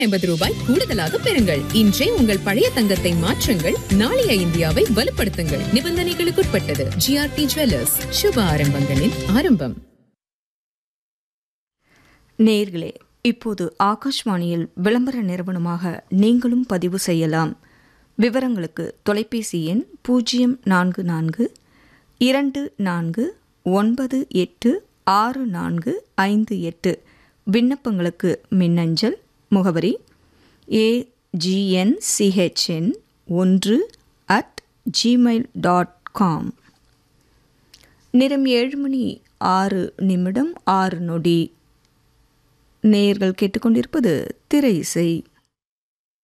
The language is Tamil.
ஐம்பது ரூபாய் கூடுதலாக பெறுங்கள் இன்றே உங்கள் பழைய தங்கத்தை மாற்றுங்கள் நாளைய இந்தியாவை வலுப்படுத்துங்கள் நிபந்தனைகளுக்குட்பட்டது ஜிஆர்டி ஜுவல்லர்ஸ் சுப ஆரம்பங்களின் ஆரம்பம் நேர்களே இப்போது ஆகாஷ்வாணியில் விளம்பர நிறுவனமாக நீங்களும் பதிவு செய்யலாம் விவரங்களுக்கு தொலைபேசி எண் பூஜ்ஜியம் நான்கு நான்கு இரண்டு நான்கு ஒன்பது எட்டு ஆறு நான்கு ஐந்து எட்டு விண்ணப்பங்களுக்கு மின்னஞ்சல் முகவரி ஏஜிஎன்சிஹெச்என் ஒன்று அட் ஜிமெயில் டாட் காம் நிறம் ஏழு மணி ஆறு நிமிடம் ஆறு நொடி நேயர்கள் கேட்டுக்கொண்டிருப்பது திரை இசை